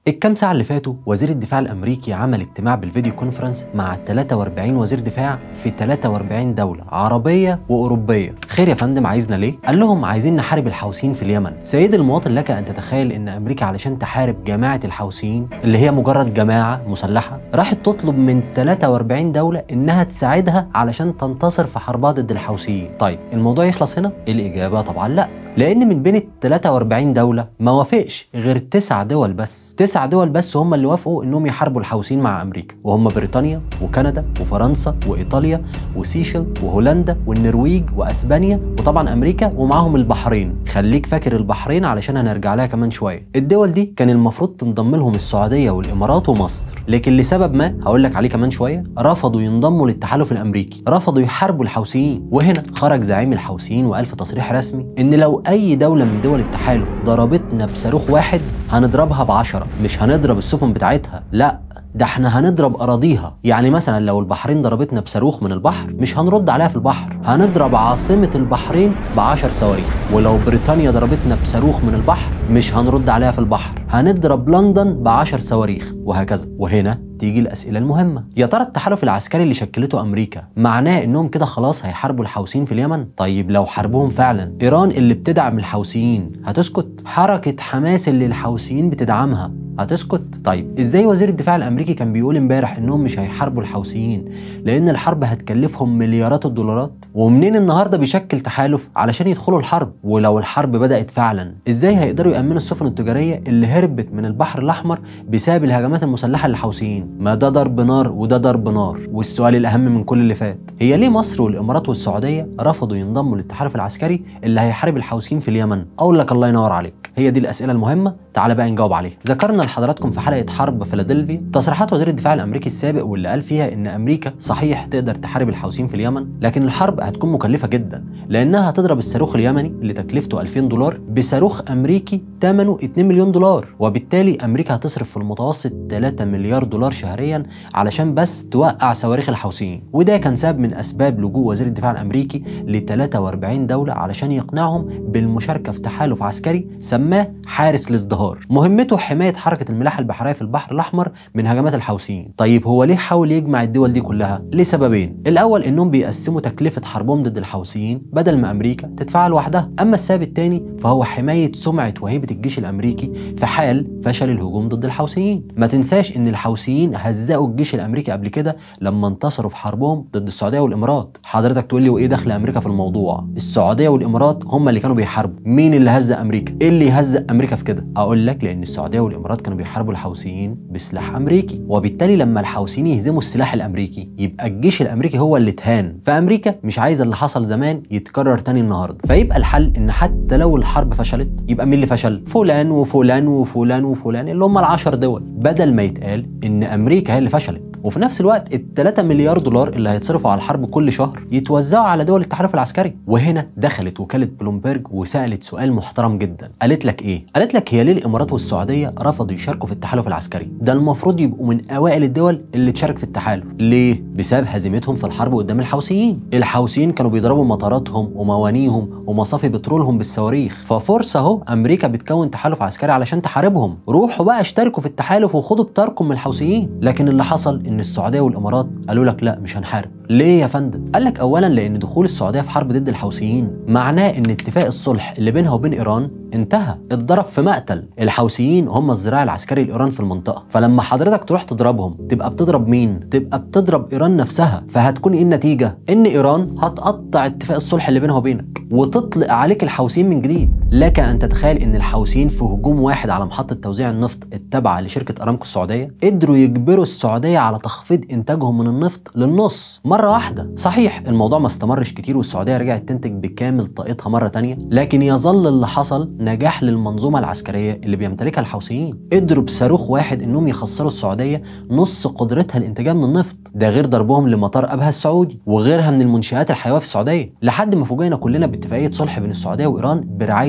الكام ساعة اللي فاتوا وزير الدفاع الأمريكي عمل اجتماع بالفيديو كونفرنس مع 43 وزير دفاع في 43 دولة عربية وأوروبية خير يا فندم عايزنا ليه؟ قال لهم عايزين نحارب الحوثيين في اليمن سيد المواطن لك أن تتخيل أن أمريكا علشان تحارب جماعة الحوثيين اللي هي مجرد جماعة مسلحة راحت تطلب من 43 دولة إنها تساعدها علشان تنتصر في حربها ضد الحوثيين طيب الموضوع يخلص هنا؟ الإجابة طبعا لا لان من بين ال 43 دوله ما وافقش غير تسع دول بس تسع دول بس هم اللي وافقوا انهم يحاربوا الحوثيين مع امريكا وهم بريطانيا وكندا وفرنسا وايطاليا وسيشل وهولندا والنرويج واسبانيا وطبعا امريكا ومعاهم البحرين خليك فاكر البحرين علشان هنرجع لها كمان شويه الدول دي كان المفروض تنضم لهم السعوديه والامارات ومصر لكن لسبب ما هقول لك عليه كمان شويه رفضوا ينضموا للتحالف الامريكي رفضوا يحاربوا الحوثيين وهنا خرج زعيم الحوثيين وقال في تصريح رسمي ان لو اي دوله من دول التحالف ضربتنا بصاروخ واحد هنضربها بعشرة مش هنضرب السفن بتاعتها لا ده احنا هنضرب اراضيها يعني مثلا لو البحرين ضربتنا بصاروخ من البحر مش هنرد عليها في البحر هنضرب عاصمه البحرين بعشر صواريخ ولو بريطانيا ضربتنا بصاروخ من البحر مش هنرد عليها في البحر هنضرب لندن بعشر صواريخ وهكذا وهنا تيجي الأسئلة المهمة يا ترى التحالف العسكري اللي شكلته أمريكا معناه إنهم كده خلاص هيحاربوا الحوثيين في اليمن طيب لو حاربوهم فعلا إيران اللي بتدعم الحوثيين هتسكت حركة حماس اللي الحوثيين بتدعمها هتسكت طيب ازاي وزير الدفاع الامريكي كان بيقول امبارح انهم مش هيحاربوا الحوثيين لان الحرب هتكلفهم مليارات الدولارات ومنين النهارده بيشكل تحالف علشان يدخلوا الحرب ولو الحرب بدات فعلا ازاي هيقدروا يامنوا السفن التجاريه اللي هربت من البحر الاحمر بسبب الهجمات المسلحه للحوثيين ما ده ضرب نار وده ضرب نار والسؤال الاهم من كل اللي فات هي ليه مصر والامارات والسعوديه رفضوا ينضموا للتحالف العسكري اللي هيحارب الحوثيين في اليمن اقول لك الله ينور عليك هي دي الاسئله المهمه تعال بقى نجاوب عليها ذكرنا لحضراتكم في حلقه حرب فيلادلفيا تصريحات وزير الدفاع الامريكي السابق واللي قال فيها ان امريكا صحيح تقدر تحارب الحوثيين في اليمن لكن الحرب هتكون مكلفه جدا لانها هتضرب الصاروخ اليمني اللي تكلفته 2000 دولار بصاروخ امريكي ثمنه 2 مليون دولار وبالتالي امريكا هتصرف في المتوسط 3 مليار دولار شهريا علشان بس توقع صواريخ الحوثيين وده كان سبب من اسباب لجوء وزير الدفاع الامريكي ل 43 دوله علشان يقنعهم بالمشاركه في تحالف عسكري سماه حارس الازدهار مهمته حمايه حركه الملاحه البحريه في البحر الاحمر من هجمات الحوثيين طيب هو ليه حاول يجمع الدول دي كلها لسببين الاول انهم بيقسموا تكلفه حربهم ضد الحوثيين بدل ما امريكا تدفعها لوحدها اما السبب الثاني فهو حمايه سمعه وهيبه الجيش الامريكي في حال فشل الهجوم ضد الحوثيين ما تنساش ان الحوثيين هزقوا الجيش الامريكي قبل كده لما انتصروا في حربهم ضد السعوديه والامارات حضرتك تقول لي وايه دخل امريكا في الموضوع السعوديه والامارات هم اللي كانوا بيحاربوا مين اللي هزق امريكا ايه اللي يهزق امريكا في كده اقول لك لان السعوديه والامارات كانوا بيحاربوا الحوثيين بسلاح امريكي وبالتالي لما الحوثيين يهزموا السلاح الامريكي يبقى الجيش الامريكي هو اللي اتهان فامريكا مش عايزه اللي حصل زمان يتكرر تاني النهارده فيبقى الحل ان حتى لو الحرب فشلت يبقى مين اللي فشل فلان وفلان وفلان وفلان اللي هم العشر دول بدل ما يتقال ان امريكا هي اللي فشلت وفي نفس الوقت ال 3 مليار دولار اللي هيتصرفوا على الحرب كل شهر يتوزعوا على دول التحالف العسكري وهنا دخلت وكاله بلومبرج وسالت سؤال محترم جدا قالت لك ايه قالت لك هي ليه الامارات والسعوديه رفضوا يشاركوا في التحالف العسكري ده المفروض يبقوا من اوائل الدول اللي تشارك في التحالف ليه بسبب هزيمتهم في الحرب قدام الحوثيين الحوثيين كانوا بيضربوا مطاراتهم وموانيهم ومصافي بترولهم بالصواريخ ففرصه اهو امريكا بتكون تحالف عسكري علشان تحاربهم روحوا بقى اشتركوا في التحالف وخدوا بطاركم من الحوثيين لكن اللي حصل ان السعوديه والامارات قالوا لك لا مش هنحارب ليه يا فندم قال لك اولا لان دخول السعوديه في حرب ضد الحوثيين معناه ان اتفاق الصلح اللي بينها وبين ايران انتهى اتضرب في مقتل الحوثيين هم الذراع العسكري لايران في المنطقه فلما حضرتك تروح تضربهم تبقى بتضرب مين تبقى بتضرب ايران نفسها فهتكون ايه النتيجه ان ايران هتقطع اتفاق الصلح اللي بينها وبينك وتطلق عليك الحوثيين من جديد لك ان تتخيل ان الحوثيين في هجوم واحد على محطه توزيع النفط التابعه لشركه ارامكو السعوديه قدروا يجبروا السعوديه على تخفيض انتاجهم من النفط للنص مره واحده صحيح الموضوع ما استمرش كتير والسعوديه رجعت تنتج بكامل طاقتها مره تانية لكن يظل اللي حصل نجاح للمنظومه العسكريه اللي بيمتلكها الحوثيين قدروا بصاروخ واحد انهم يخسروا السعوديه نص قدرتها الانتاجيه من النفط ده غير ضربهم لمطار ابها السعودي وغيرها من المنشات الحيويه في السعوديه لحد ما فوجئنا كلنا باتفاقيه صلح بين السعوديه وايران برعايه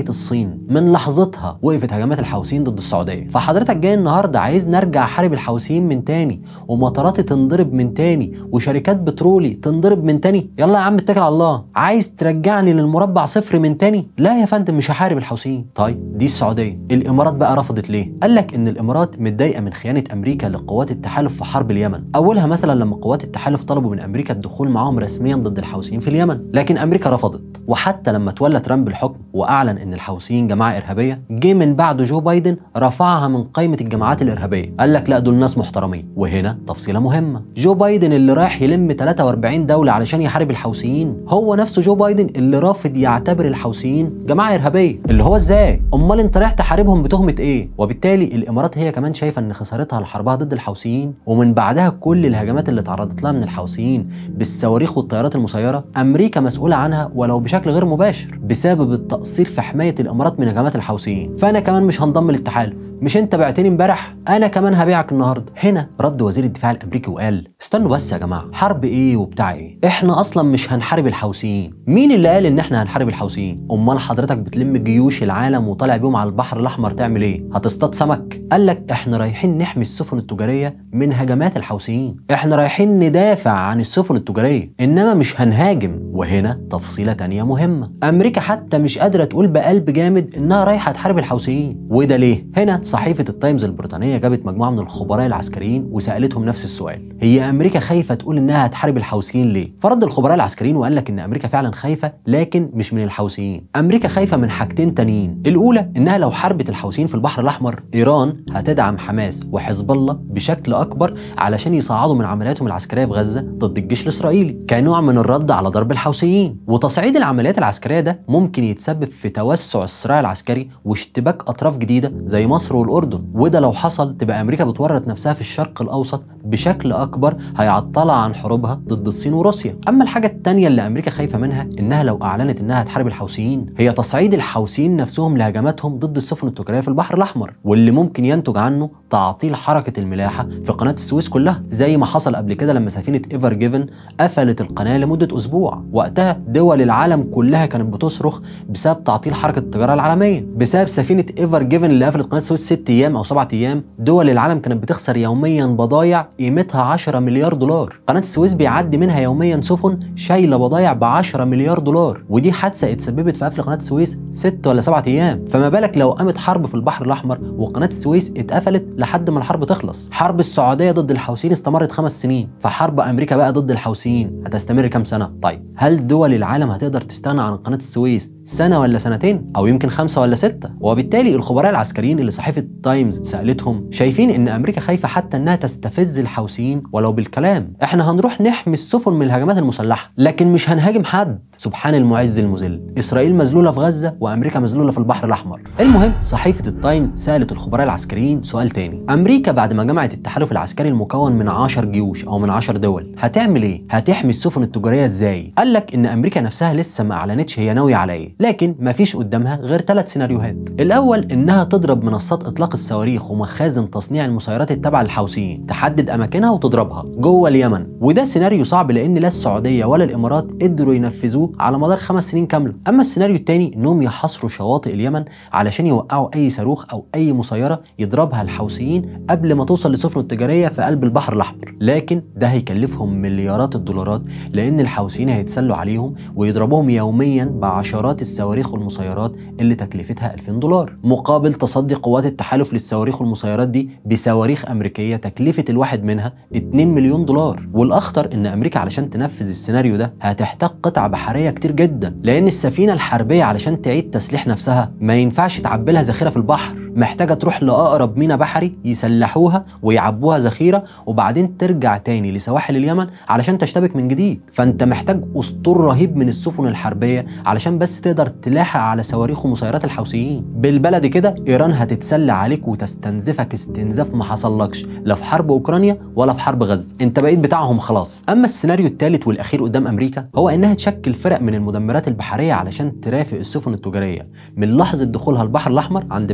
الصين من لحظتها وقفت هجمات الحوثيين ضد السعوديه فحضرتك جاي النهارده عايز نرجع حارب الحوثيين من تاني ومطاراتي تنضرب من تاني وشركات بترولي تنضرب من تاني يلا يا عم اتكل على الله عايز ترجعني للمربع صفر من تاني لا يا فندم مش هحارب الحوثيين طيب دي السعوديه الامارات بقى رفضت ليه قال لك ان الامارات متضايقه من خيانه امريكا لقوات التحالف في حرب اليمن اولها مثلا لما قوات التحالف طلبوا من امريكا الدخول معاهم رسميا ضد الحوثيين في اليمن لكن امريكا رفضت وحتى لما تولى ترامب الحكم واعلن ان الحوثيين جماعه ارهابيه جه من بعده جو بايدن رفعها من قائمه الجماعات الارهابيه قال لك لا دول ناس محترمين وهنا تفصيله مهمه جو بايدن اللي رايح يلم 43 دوله علشان يحارب الحوثيين هو نفسه جو بايدن اللي رافض يعتبر الحوثيين جماعه ارهابيه اللي هو ازاي امال انت رايح تحاربهم بتهمه ايه وبالتالي الامارات هي كمان شايفه ان خسارتها لحربها ضد الحوثيين ومن بعدها كل الهجمات اللي تعرضت لها من الحوثيين بالصواريخ والطيارات المسيره امريكا مسؤوله عنها ولو بشكل غير مباشر بسبب التقصير في حمايه الامارات من هجمات الحوثيين فانا كمان مش هنضم للتحالف مش انت بعتني امبارح انا كمان هبيعك النهارده هنا رد وزير الدفاع الامريكي وقال استنوا بس يا جماعه حرب ايه وبتاع ايه احنا اصلا مش هنحارب الحوثيين مين اللي قال ان احنا هنحارب الحوثيين امال حضرتك بتلم جيوش العالم وطالع بيهم على البحر الاحمر تعمل ايه هتصطاد سمك قال لك احنا رايحين نحمي السفن التجاريه من هجمات الحوثيين احنا رايحين ندافع عن السفن التجاريه انما مش هنهاجم وهنا تفصيله تانية مهمه امريكا حتى مش قادره تقول بقلب جامد انها رايحه تحارب الحوثيين وده ليه هنا صحيفه التايمز البريطانيه جابت مجموعه من الخبراء العسكريين وسالتهم نفس السؤال هي امريكا خايفه تقول انها هتحارب الحوثيين ليه فرد الخبراء العسكريين وقال لك ان امريكا فعلا خايفه لكن مش من الحوثيين امريكا خايفه من حاجتين تانيين الاولى انها لو حاربت الحوثيين في البحر الاحمر ايران هتدعم حماس وحزب الله بشكل اكبر علشان يصعدوا من عملياتهم العسكريه في غزه ضد الجيش الاسرائيلي كنوع من الرد على ضرب الحوثيين وتصعيد العمليات العسكريه ده ممكن يتسبب في توسع الصراع العسكري واشتباك اطراف جديده زي مصر والاردن وده لو حصل تبقى امريكا بتورط نفسها في الشرق الاوسط بشكل اكبر هيعطلها عن حروبها ضد الصين وروسيا اما الحاجه الثانيه اللي امريكا خايفه منها انها لو اعلنت انها هتحارب الحوثيين هي تصعيد الحوثيين نفسهم لهجماتهم ضد السفن التجاريه في البحر الاحمر واللي ممكن ينتج عنه تعطيل حركه الملاحه في قناه السويس كلها زي ما حصل قبل كده لما سفينه ايفر جيفن قفلت القناه لمده اسبوع وقتها دول العالم كلها كانت بتصرخ بسبب تعطيل حركه التجاره العالميه بسبب سفينه ايفر جيفن اللي قفلت قناه السويس ست ايام او سبعة ايام دول العالم كانت بتخسر يوميا بضايع قيمتها 10 مليار دولار قناه السويس بيعدي منها يوميا سفن شايله بضايع ب 10 مليار دولار ودي حادثه اتسببت في قفل قناه السويس ست ولا سبعة ايام فما بالك لو قامت حرب في البحر الاحمر وقناه السويس اتقفلت لحد ما الحرب تخلص حرب السعوديه ضد الحوثيين استمرت خمس سنين فحرب امريكا بقى ضد الحوثيين هتستمر كام سنه طيب هل دول العالم هتقدر تستغنى عن قناه السويس سنه ولا سنتين او يمكن خمسه ولا سته وبالتالي الخبراء العسكريين اللي صحيفه تايمز سالتهم شايفين ان امريكا خايفه حتى انها تستفز الحوثيين ولو بالكلام احنا هنروح نحمي السفن من الهجمات المسلحه لكن مش هنهاجم حد سبحان المعز المذل اسرائيل مذلوله في غزه وامريكا مذلوله في البحر الاحمر المهم صحيفه التايمز سالت الخبراء العسكريين سؤال تاني امريكا بعد ما جمعت التحالف العسكري المكون من 10 جيوش او من 10 دول هتعمل ايه هتحمي السفن التجاريه ازاي قال لك ان امريكا نفسها لسه ما اعلنتش هي ناويه على ايه لكن ما فيش قدامها غير ثلاث سيناريوهات الاول انها تضرب منصات اطلاق الصواريخ ومخازن تصنيع المسيرات التابعه للحوثيين تحدد اماكنها وتضربها جوه اليمن وده سيناريو صعب لان لا السعوديه ولا الامارات قدروا ينفذوه على مدار خمس سنين كامله اما السيناريو الثاني انهم يحاصروا شواطئ اليمن علشان يوقعوا اي صاروخ او اي مسيره يضربها الحوثيين قبل ما توصل لسفن التجاريه في قلب البحر الاحمر لكن ده هيكلفهم مليارات الدولارات لان الحوثيين هيتسلوا عليهم ويضربوهم يوميا بعشرات الصواريخ والمسيرات اللي تكلفتها 2000 دولار مقابل تصدي قوات التحالف للصواريخ والمسيرات دي بصواريخ امريكيه تكلفه الواحد منها 2 مليون دولار والاخطر ان امريكا علشان تنفذ السيناريو ده هتحتاج قطع بحريه كتير جدا لان السفينه الحربيه علشان تعيد تسليح نفسها ما ينفعش تعبي لها ذخيره في البحر محتاجه تروح لاقرب مينا بحري يسلحوها ويعبوها ذخيره وبعدين ترجع تاني لسواحل اليمن علشان تشتبك من جديد فانت محتاج اسطول رهيب من السفن الحربيه علشان بس تقدر تلاحق على صواريخ ومسيرات الحوثيين بالبلدي كده ايران هتتسلى عليك وتستنزفك استنزاف ما حصلكش لا في حرب اوكرانيا ولا في حرب غزه انت بقيت بتاعهم خلاص اما السيناريو الثالث والاخير قدام امريكا هو انها تشكل فرق من المدمرات البحريه علشان ترافق السفن التجاريه من لحظه دخولها البحر الاحمر عند باب المندب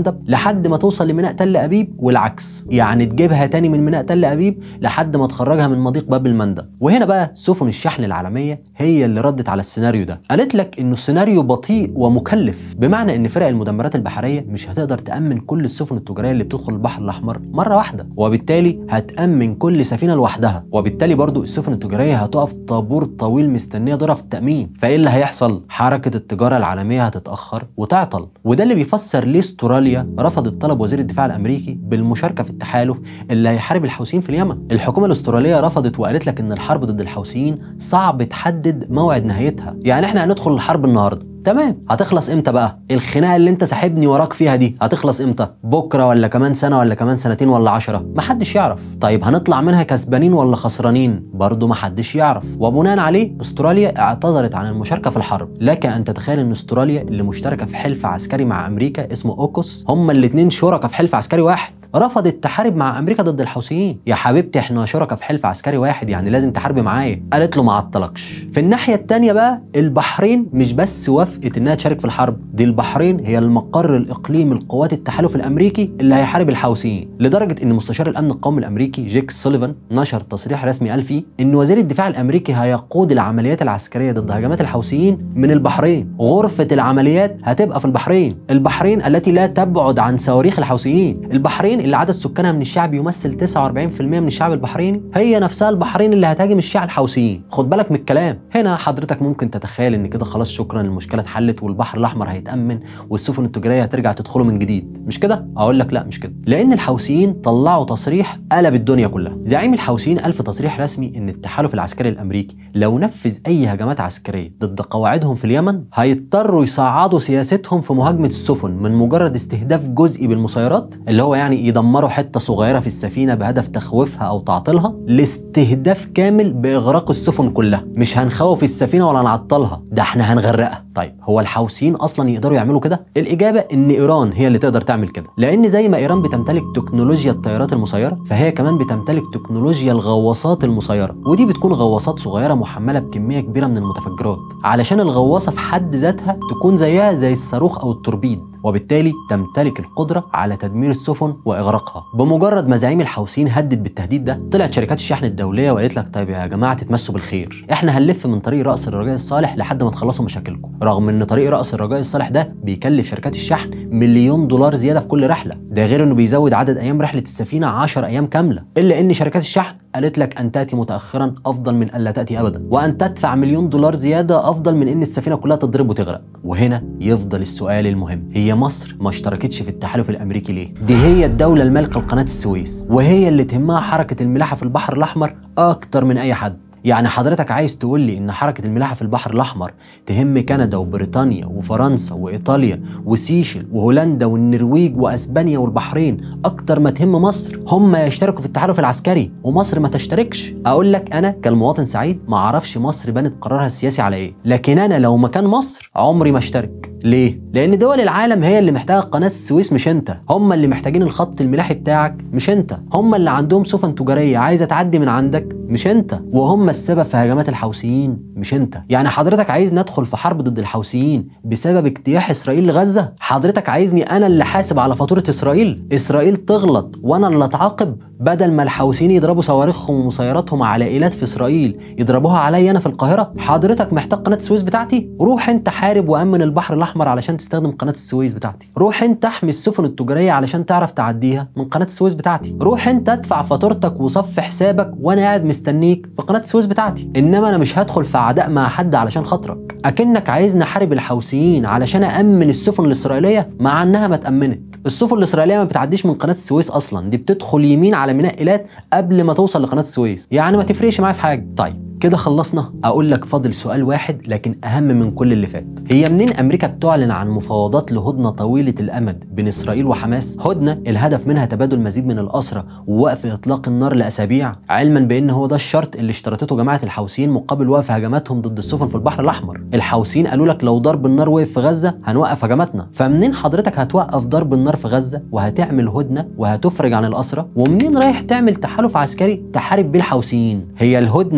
المندب لحد ما توصل لميناء تل ابيب والعكس يعني تجيبها تاني من ميناء تل ابيب لحد ما تخرجها من مضيق باب المندب وهنا بقى سفن الشحن العالميه هي اللي ردت على السيناريو ده قالت لك انه السيناريو بطيء ومكلف بمعنى ان فرق المدمرات البحريه مش هتقدر تامن كل السفن التجاريه اللي بتدخل البحر الاحمر مره واحده وبالتالي هتامن كل سفينه لوحدها وبالتالي برضو السفن التجاريه هتقف طابور طويل مستنيه دورها في التامين فايه اللي هيحصل حركه التجاره العالميه هتتاخر وتعطل وده اللي بيفسر ليه استراليا رفضت طلب وزير الدفاع الامريكي بالمشاركه في التحالف اللي هيحارب الحوثيين في اليمن الحكومه الاستراليه رفضت وقالت لك ان الحرب ضد الحوثيين صعب تحدد موعد نهايتها يعني احنا هندخل الحرب النهارده تمام هتخلص امتى بقى الخناقه اللي انت ساحبني وراك فيها دي هتخلص امتى بكره ولا كمان سنه ولا كمان سنتين ولا عشرة محدش يعرف طيب هنطلع منها كسبانين ولا خسرانين برضه محدش يعرف وبناء عليه استراليا اعتذرت عن المشاركه في الحرب لك ان تتخيل ان استراليا اللي مشتركه في حلف عسكري مع امريكا اسمه اوكوس هما الاثنين شركاء في حلف عسكري واحد رفضت تحارب مع امريكا ضد الحوثيين يا حبيبتي احنا شركاء في حلف عسكري واحد يعني لازم تحاربي معايا قالت له ما عطلكش في الناحيه الثانيه بقى البحرين مش بس وافقت انها تشارك في الحرب دي البحرين هي المقر الاقليمي لقوات التحالف الامريكي اللي هيحارب الحوثيين لدرجه ان مستشار الامن القومي الامريكي جيك سوليفان نشر تصريح رسمي قال فيه ان وزير الدفاع الامريكي هيقود العمليات العسكريه ضد هجمات الحوثيين من البحرين غرفه العمليات هتبقى في البحرين البحرين التي لا تبعد عن صواريخ الحوثيين البحرين اللي عدد سكانها من الشعب يمثل 49% من الشعب البحريني هي نفسها البحرين اللي هتهاجم الشيعة الحوثيين خد بالك من الكلام هنا حضرتك ممكن تتخيل ان كده خلاص شكرا المشكله اتحلت والبحر الاحمر هيتامن والسفن التجاريه هترجع تدخله من جديد مش كده اقول لك لا مش كده لان الحوثيين طلعوا تصريح قلب الدنيا كلها زعيم الحوثيين قال في تصريح رسمي ان التحالف العسكري الامريكي لو نفذ اي هجمات عسكريه ضد قواعدهم في اليمن هيضطروا يصعدوا سياستهم في مهاجمه السفن من مجرد استهداف جزئي بالمسيرات اللي هو يعني يدمروا حته صغيره في السفينه بهدف تخويفها او تعطيلها لاستهداف كامل باغراق السفن كلها مش هنخوف السفينه ولا نعطلها ده احنا هنغرقها طيب هو الحوثيين اصلا يقدروا يعملوا كده الاجابه ان ايران هي اللي تقدر تعمل كده لان زي ما ايران بتمتلك تكنولوجيا الطيارات المسيره فهي كمان بتمتلك تكنولوجيا الغواصات المسيره ودي بتكون غواصات صغيره محمله بكميه كبيره من المتفجرات علشان الغواصه في حد ذاتها تكون زيها زي الصاروخ او التوربيد وبالتالي تمتلك القدره على تدمير السفن واغراقها بمجرد ما زعيم الحوثيين هدد بالتهديد ده طلعت شركات الشحن الدوليه وقالت لك طيب يا جماعه تتمسوا بالخير احنا هنلف من طريق راس الرجاء الصالح لحد ما تخلصوا مشاكلكم رغم ان طريق راس الرجاء الصالح ده بيكلف شركات الشحن مليون دولار زياده في كل رحله ده غير انه بيزود عدد ايام رحله السفينه 10 ايام كامله الا ان شركات الشحن قالت لك ان تاتي متاخرا افضل من الا تاتي ابدا وان تدفع مليون دولار زياده افضل من ان السفينه كلها تضرب وتغرق وهنا يفضل السؤال المهم هي مصر ما اشتركتش في التحالف الامريكي ليه دي هي الدوله المالكه لقناه السويس وهي اللي تهمها حركه الملاحه في البحر الاحمر اكتر من اي حد يعني حضرتك عايز تقول لي ان حركه الملاحه في البحر الاحمر تهم كندا وبريطانيا وفرنسا وايطاليا وسيشل وهولندا والنرويج واسبانيا والبحرين اكتر ما تهم مصر هم يشتركوا في التحالف العسكري ومصر ما تشتركش اقول لك انا كالمواطن سعيد ما اعرفش مصر بنت قرارها السياسي على ايه لكن انا لو مكان مصر عمري ما اشترك ليه؟ لأن دول العالم هي اللي محتاجة قناة السويس مش أنت، هم اللي محتاجين الخط الملاحي بتاعك مش أنت، هم اللي عندهم سفن تجارية عايزة تعدي من عندك مش أنت، وهم السبب في هجمات الحوثيين مش أنت، يعني حضرتك عايز ندخل في حرب ضد الحوثيين بسبب اجتياح إسرائيل لغزة؟ حضرتك عايزني أنا اللي حاسب على فاتورة إسرائيل؟ إسرائيل تغلط وأنا اللي أتعاقب؟ بدل ما الحوثيين يضربوا صواريخهم ومسيراتهم على ايلات في اسرائيل يضربوها عليا انا في القاهره حضرتك محتاج قناه السويس بتاعتي روح انت حارب وامن البحر الاحمر علشان تستخدم قناه السويس بتاعتي روح انت احمي السفن التجاريه علشان تعرف تعديها من قناه السويس بتاعتي روح انت ادفع فاتورتك وصف حسابك وانا قاعد مستنيك في قناه السويس بتاعتي انما انا مش هدخل في عداء مع حد علشان خاطرك اكنك عايزني احارب الحوثيين علشان امن السفن الاسرائيليه مع انها ما اتامنت السفن الاسرائيليه ما بتعديش من قناه السويس اصلا دي بتدخل يمين على ميناء ايلات قبل ما توصل لقناه السويس يعني ما تفرقش معايا في حاجه طيب كده خلصنا اقول لك فاضل سؤال واحد لكن اهم من كل اللي فات هي منين امريكا بتعلن عن مفاوضات لهدنه طويله الامد بين اسرائيل وحماس هدنه الهدف منها تبادل مزيد من الاسرى ووقف اطلاق النار لاسابيع علما بان هو ده الشرط اللي اشترطته جماعه الحوثيين مقابل وقف هجماتهم ضد السفن في البحر الاحمر الحوثيين قالوا لك لو ضرب النار وقف في غزه هنوقف هجماتنا فمنين حضرتك هتوقف ضرب النار في غزه وهتعمل هدنه وهتفرج عن الاسرى ومنين رايح تعمل تحالف عسكري تحارب بيه الحوثيين هي الهدنه دي في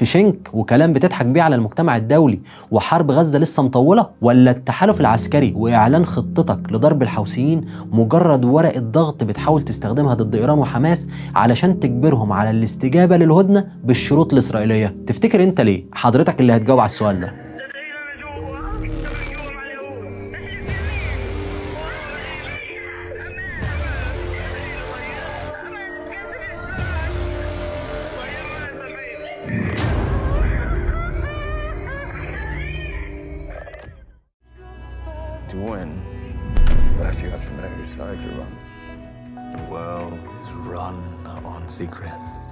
في شنك وكلام بتضحك بيه على المجتمع الدولي وحرب غزة لسه مطولة ولا التحالف العسكري وإعلان خطتك لضرب الحوثيين مجرد ورقة ضغط بتحاول تستخدمها ضد إيران وحماس علشان تجبرهم على الاستجابة للهدنة بالشروط الإسرائيلية تفتكر أنت ليه حضرتك اللي هتجاوب على السؤال ده to win. First, you have to know whose side you're on. The world is run on secrets.